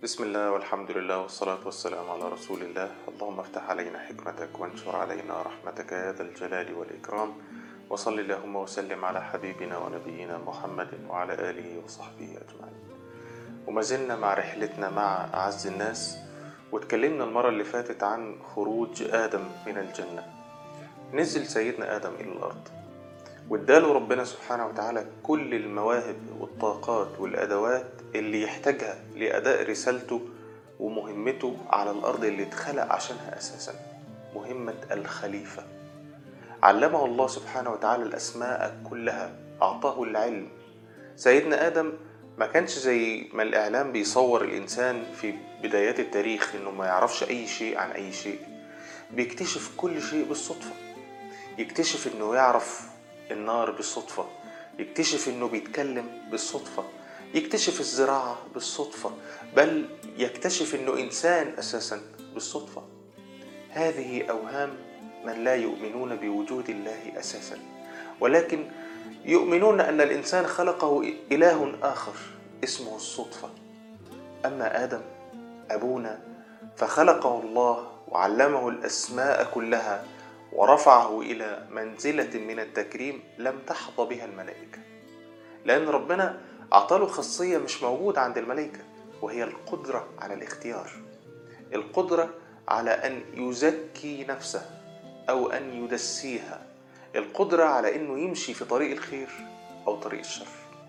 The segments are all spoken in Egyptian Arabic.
بسم الله والحمد لله والصلاة والسلام على رسول الله اللهم افتح علينا حكمتك وانشر علينا رحمتك يا ذا الجلال والإكرام وصل اللهم وسلم على حبيبنا ونبينا محمد وعلى آله وصحبه أجمعين وما زلنا مع رحلتنا مع أعز الناس واتكلمنا المرة اللي فاتت عن خروج آدم من الجنة نزل سيدنا آدم إلى الأرض واداله ربنا سبحانه وتعالى كل المواهب والطاقات والأدوات اللي يحتاجها لأداء رسالته ومهمته على الأرض اللي اتخلق عشانها أساسا مهمة الخليفة علمه الله سبحانه وتعالى الأسماء كلها أعطاه العلم سيدنا آدم ما كانش زي ما الإعلام بيصور الإنسان في بدايات التاريخ إنه ما يعرفش أي شيء عن أي شيء بيكتشف كل شيء بالصدفة يكتشف إنه يعرف النار بالصدفة يكتشف إنه بيتكلم بالصدفة يكتشف الزراعة بالصدفة بل يكتشف إنه إنسان أساسا بالصدفة هذه أوهام من لا يؤمنون بوجود الله أساسا ولكن يؤمنون أن الإنسان خلقه إله آخر اسمه الصدفة أما آدم أبونا فخلقه الله وعلمه الأسماء كلها ورفعه إلى منزلة من التكريم لم تحظى بها الملائكة لأن ربنا أعطاله خاصية مش موجودة عند الملائكة وهي القدرة على الاختيار القدرة على أن يزكي نفسه أو أن يدسيها القدرة على أنه يمشي في طريق الخير أو طريق الشر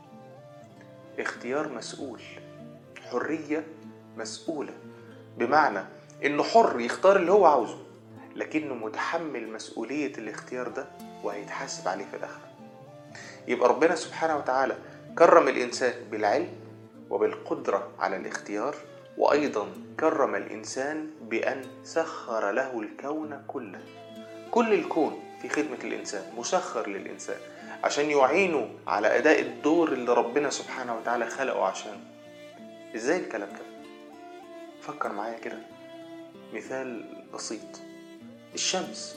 اختيار مسؤول حرية مسؤولة بمعنى أنه حر يختار اللي هو عاوزه لكنه متحمل مسؤولية الاختيار ده وهيتحاسب عليه في الآخرة يبقى ربنا سبحانه وتعالى كرم الإنسان بالعلم وبالقدرة على الاختيار وأيضا كرم الإنسان بأن سخر له الكون كله كل الكون في خدمة الإنسان مسخر للإنسان عشان يعينه على أداء الدور اللي ربنا سبحانه وتعالى خلقه عشانه إزاي الكلام ده؟ فكر معايا كده مثال بسيط الشمس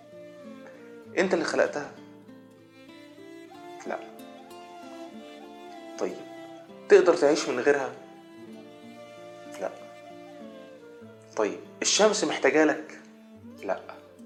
انت اللي خلقتها لا طيب تقدر تعيش من غيرها لا طيب الشمس محتاجة لك لا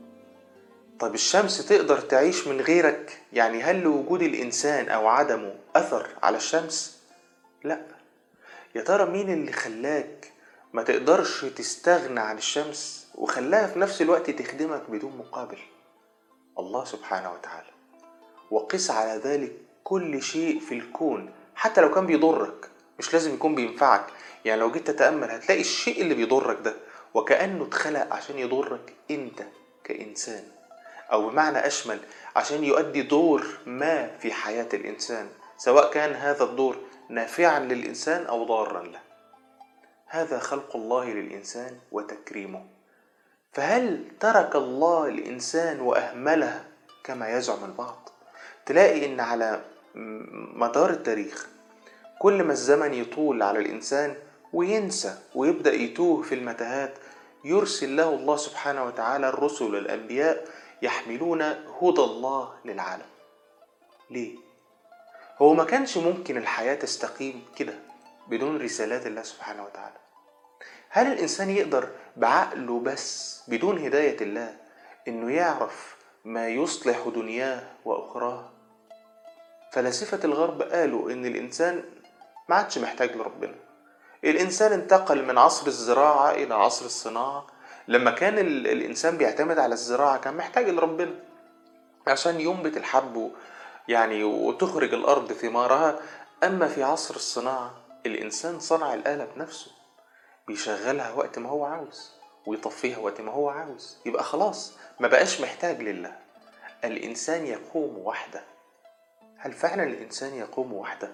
طيب الشمس تقدر تعيش من غيرك يعني هل لوجود الإنسان أو عدمه أثر على الشمس لا يا ترى مين اللي خلاك ما تقدرش تستغنى عن الشمس وخلاها في نفس الوقت تخدمك بدون مقابل الله سبحانه وتعالى وقس على ذلك كل شيء في الكون حتى لو كان بيضرك مش لازم يكون بينفعك يعني لو جيت تتأمل هتلاقي الشيء اللي بيضرك ده وكأنه اتخلق عشان يضرك انت كإنسان أو بمعنى أشمل عشان يؤدي دور ما في حياة الإنسان سواء كان هذا الدور نافعا للإنسان أو ضارا له هذا خلق الله للإنسان وتكريمه فهل ترك الله الإنسان وأهمله كما يزعم البعض تلاقي إن على مدار التاريخ كل ما الزمن يطول على الإنسان وينسى ويبدأ يتوه في المتاهات يرسل له الله سبحانه وتعالى الرسل الأنبياء يحملون هدى الله للعالم ليه؟ هو ما كانش ممكن الحياة تستقيم كده بدون رسالات الله سبحانه وتعالى هل الإنسان يقدر بعقله بس بدون هداية الله إنه يعرف ما يصلح دنياه وأخراه فلاسفة الغرب قالوا إن الإنسان ما عادش محتاج لربنا الإنسان انتقل من عصر الزراعة إلى عصر الصناعة لما كان الإنسان بيعتمد على الزراعة كان محتاج لربنا عشان ينبت الحب يعني وتخرج الأرض ثمارها أما في عصر الصناعة الإنسان صنع الآلة بنفسه بيشغلها وقت ما هو عاوز ويطفيها وقت ما هو عاوز يبقى خلاص ما بقاش محتاج لله الإنسان يقوم وحده هل فعلا الإنسان يقوم وحده؟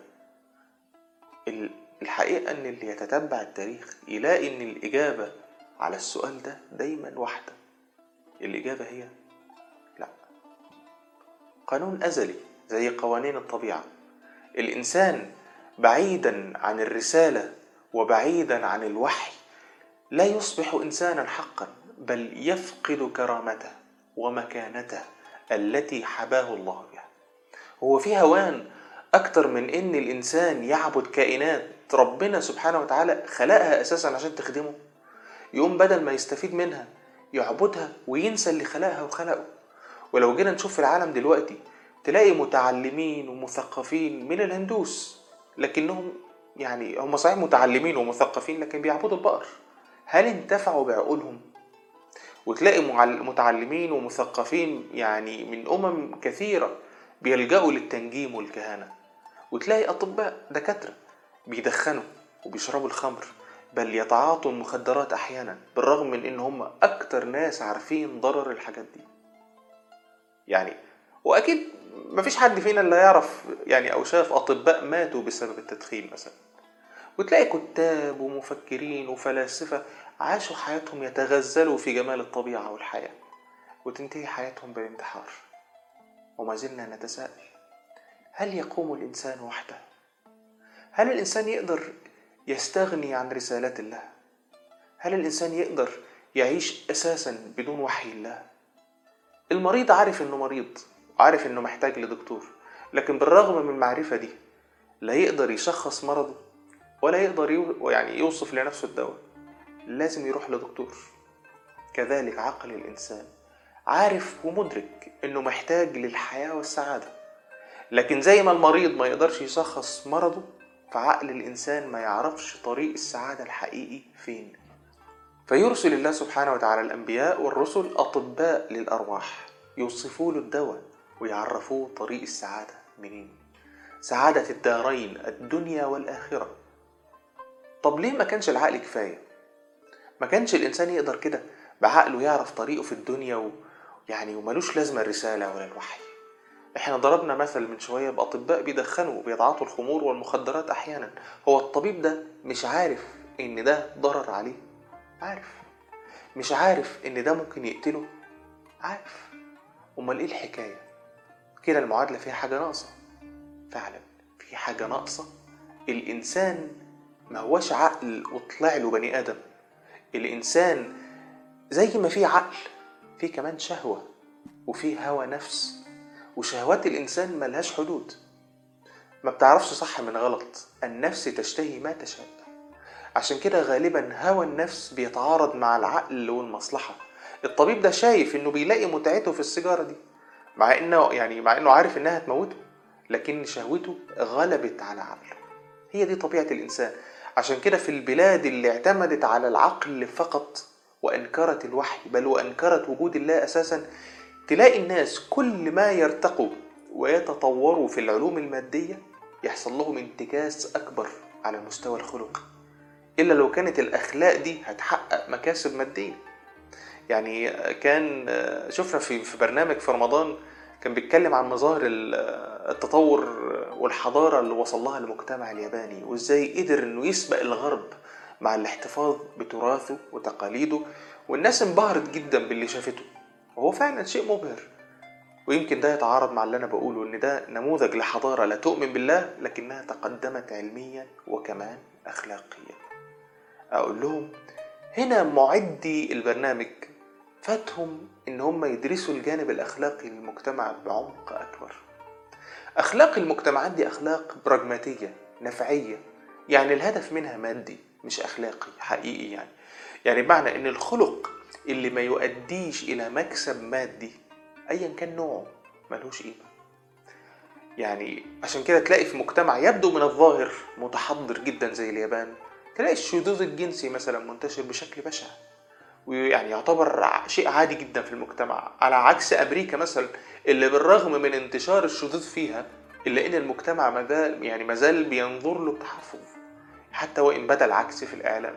الحقيقة أن اللي يتتبع التاريخ يلاقي أن الإجابة على السؤال ده دايما واحدة الإجابة هي لا قانون أزلي زي قوانين الطبيعة الإنسان بعيدا عن الرسالة وبعيدا عن الوحي لا يصبح إنسانا حقا بل يفقد كرامته ومكانته التي حباه الله بها هو في هوان أكتر من إن الإنسان يعبد كائنات ربنا سبحانه وتعالى خلقها أساسا عشان تخدمه يقوم بدل ما يستفيد منها يعبدها وينسى اللي خلقها وخلقه ولو جينا نشوف في العالم دلوقتي تلاقي متعلمين ومثقفين من الهندوس لكنهم يعني هم صحيح متعلمين ومثقفين لكن بيعبدوا البقر هل انتفعوا بعقولهم وتلاقي متعلمين ومثقفين يعني من أمم كثيرة بيلجأوا للتنجيم والكهانة وتلاقي أطباء دكاترة بيدخنوا وبيشربوا الخمر بل يتعاطوا المخدرات أحيانا بالرغم من إن هم أكتر ناس عارفين ضرر الحاجات دي يعني وأكيد مفيش حد فينا اللي يعرف يعني أو شاف أطباء ماتوا بسبب التدخين مثلا وتلاقي كتاب ومفكرين وفلاسفة عاشوا حياتهم يتغزلوا في جمال الطبيعة والحياة وتنتهي حياتهم بالانتحار وما زلنا نتساءل هل يقوم الإنسان وحده؟ هل الإنسان يقدر يستغني عن رسالات الله؟ هل الإنسان يقدر يعيش أساسا بدون وحي الله؟ المريض عارف إنه مريض وعارف إنه محتاج لدكتور لكن بالرغم من المعرفة دي لا يقدر يشخص مرضه ولا يقدر يو يعني يوصف لنفسه الدواء لازم يروح لدكتور كذلك عقل الإنسان عارف ومدرك إنه محتاج للحياة والسعادة لكن زي ما المريض ما يقدرش يشخص مرضه فعقل الإنسان ما يعرفش طريق السعادة الحقيقي فين فيرسل الله سبحانه وتعالى الأنبياء والرسل أطباء للأرواح يوصفوا له الدواء ويعرفوه طريق السعادة منين سعادة الدارين الدنيا والآخرة طب ليه ما كانش العقل كفاية ما كانش الإنسان يقدر كده بعقله يعرف طريقه في الدنيا و... يعني وملوش لازمة الرسالة ولا الوحي احنا ضربنا مثل من شوية بأطباء بيدخنوا وبيتعاطوا الخمور والمخدرات أحيانا هو الطبيب ده مش عارف إن ده ضرر عليه عارف مش عارف إن ده ممكن يقتله عارف أمال إيه الحكاية كده المعادلة فيها حاجة ناقصة فعلا في حاجة ناقصة الإنسان ما هوش عقل وطلع له بني آدم الإنسان زي ما في عقل في كمان شهوة وفي هوى نفس وشهوات الإنسان ملهاش حدود ما بتعرفش صح من غلط النفس تشتهي ما تشاء عشان كده غالبا هوى النفس بيتعارض مع العقل والمصلحة الطبيب ده شايف انه بيلاقي متعته في السيجارة دي مع انه يعني مع انه عارف انها تموته لكن شهوته غلبت على عقله هي دي طبيعة الإنسان عشان كده في البلاد اللي اعتمدت على العقل فقط وأنكرت الوحي بل وأنكرت وجود الله أساسا تلاقي الناس كل ما يرتقوا ويتطوروا في العلوم المادية يحصل لهم انتكاس أكبر على المستوى الخلقي إلا لو كانت الأخلاق دي هتحقق مكاسب مادية يعني كان شفنا في في برنامج في رمضان كان بيتكلم عن مظاهر التطور والحضارة اللي وصل لها المجتمع الياباني وازاي قدر انه يسبق الغرب مع الاحتفاظ بتراثه وتقاليده والناس انبهرت جدا باللي شافته وهو فعلا شيء مبهر ويمكن ده يتعارض مع اللي انا بقوله ان ده نموذج لحضارة لا تؤمن بالله لكنها تقدمت علميا وكمان اخلاقيا اقول لهم هنا معدي البرنامج فاتهم ان هم يدرسوا الجانب الاخلاقي للمجتمع بعمق اكبر اخلاق المجتمعات دي اخلاق براجماتيه نفعيه يعني الهدف منها مادي مش اخلاقي حقيقي يعني يعني بمعنى ان الخلق اللي ما يؤديش الى مكسب مادي ايا كان نوعه ملوش قيمه يعني عشان كده تلاقي في مجتمع يبدو من الظاهر متحضر جدا زي اليابان تلاقي الشذوذ الجنسي مثلا منتشر بشكل بشع ويعني يعتبر شيء عادي جدا في المجتمع على عكس امريكا مثلا اللي بالرغم من انتشار الشذوذ فيها الا ان المجتمع مازال يعني مازال بينظر له بتحفظ حتى وان بدا العكس في الاعلام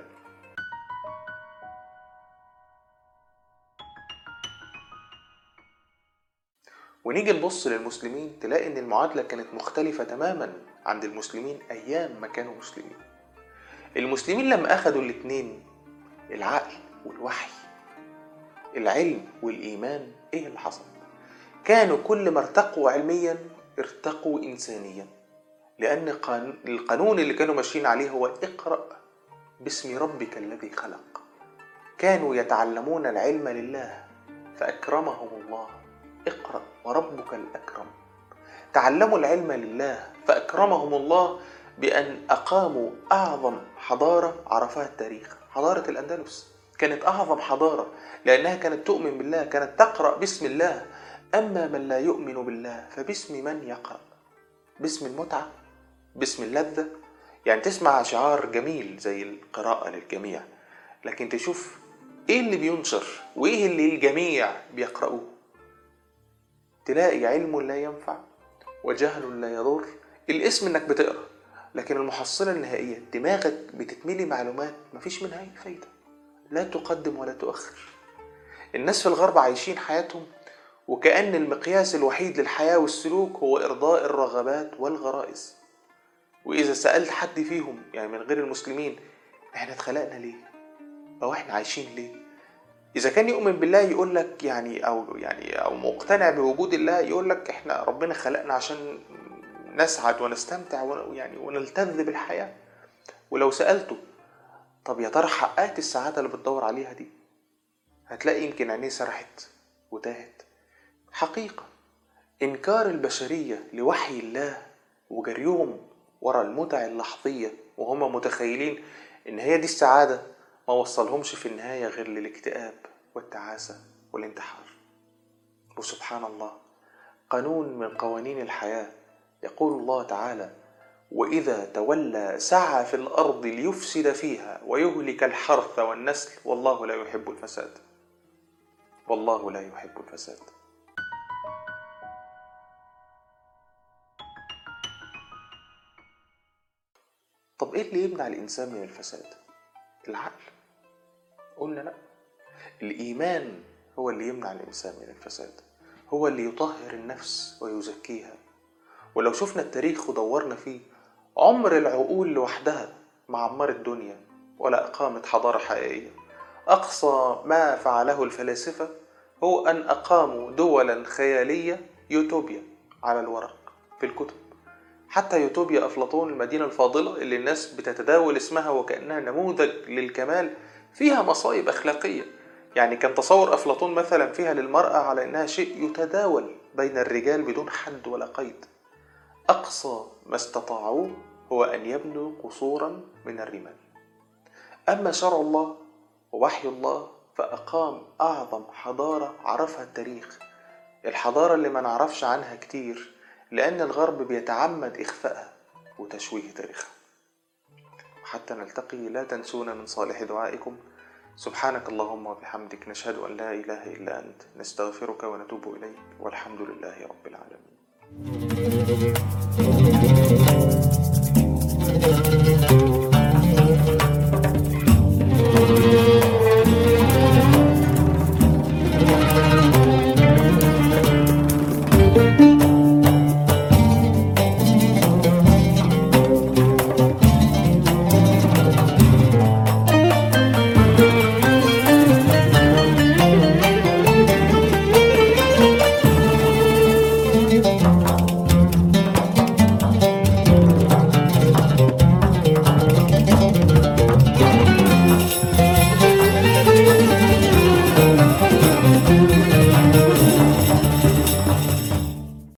ونيجي نبص للمسلمين تلاقي ان المعادله كانت مختلفه تماما عند المسلمين ايام ما كانوا مسلمين المسلمين لما اخذوا الاتنين العقل والوحي العلم والإيمان إيه اللي حصل؟ كانوا كل ما ارتقوا علميا ارتقوا إنسانيا لأن القانون اللي كانوا ماشيين عليه هو اقرأ باسم ربك الذي خلق كانوا يتعلمون العلم لله فأكرمهم الله اقرأ وربك الأكرم تعلموا العلم لله فأكرمهم الله بأن أقاموا أعظم حضارة عرفها التاريخ حضارة الأندلس كانت أعظم حضارة لأنها كانت تؤمن بالله كانت تقرأ باسم الله أما من لا يؤمن بالله فباسم من يقرأ باسم المتعة باسم اللذة يعني تسمع شعار جميل زي القراءة للجميع لكن تشوف ايه اللي بينشر وايه اللي الجميع بيقرأوه تلاقي علم لا ينفع وجهل لا يضر الاسم انك بتقرا لكن المحصلة النهائية دماغك بتتملي معلومات مفيش منها أي فايدة لا تقدم ولا تؤخر الناس في الغرب عايشين حياتهم وكأن المقياس الوحيد للحياة والسلوك هو إرضاء الرغبات والغرائز وإذا سألت حد فيهم يعني من غير المسلمين إحنا اتخلقنا ليه؟ أو إحنا عايشين ليه؟ إذا كان يؤمن بالله يقول لك يعني أو يعني أو مقتنع بوجود الله يقول لك إحنا ربنا خلقنا عشان نسعد ونستمتع ويعني ونلتذ بالحياة ولو سألته طب يا ترى حققت السعادة اللي بتدور عليها دي هتلاقي يمكن عينيه سرحت وتاهت حقيقة إنكار البشرية لوحي الله وجريهم ورا المتع اللحظية وهم متخيلين إن هي دي السعادة ما وصلهمش في النهاية غير للاكتئاب والتعاسة والانتحار وسبحان الله قانون من قوانين الحياة يقول الله تعالى وإذا تولى سعى في الأرض ليفسد فيها ويهلك الحرث والنسل والله لا يحب الفساد والله لا يحب الفساد طب ايه اللي يمنع الانسان من الفساد العقل قلنا لا الايمان هو اللي يمنع الانسان من الفساد هو اللي يطهر النفس ويزكيها ولو شفنا التاريخ ودورنا فيه عمر العقول لوحدها ما عمرت الدنيا ولا أقامت حضارة حقيقية أقصى ما فعله الفلاسفة هو أن أقاموا دولا خيالية يوتوبيا على الورق في الكتب حتى يوتوبيا أفلاطون المدينة الفاضلة اللي الناس بتتداول اسمها وكأنها نموذج للكمال فيها مصايب أخلاقية يعني كان تصور أفلاطون مثلا فيها للمرأة على أنها شيء يتداول بين الرجال بدون حد ولا قيد أقصى ما استطاعوه هو أن يبنوا قصورا من الرمال أما شرع الله ووحي الله فأقام أعظم حضارة عرفها التاريخ الحضارة اللي ما نعرفش عنها كتير لأن الغرب بيتعمد إخفائها وتشويه تاريخها حتى نلتقي لا تنسونا من صالح دعائكم سبحانك اللهم وبحمدك نشهد أن لا إله إلا أنت نستغفرك ونتوب إليك والحمد لله رب العالمين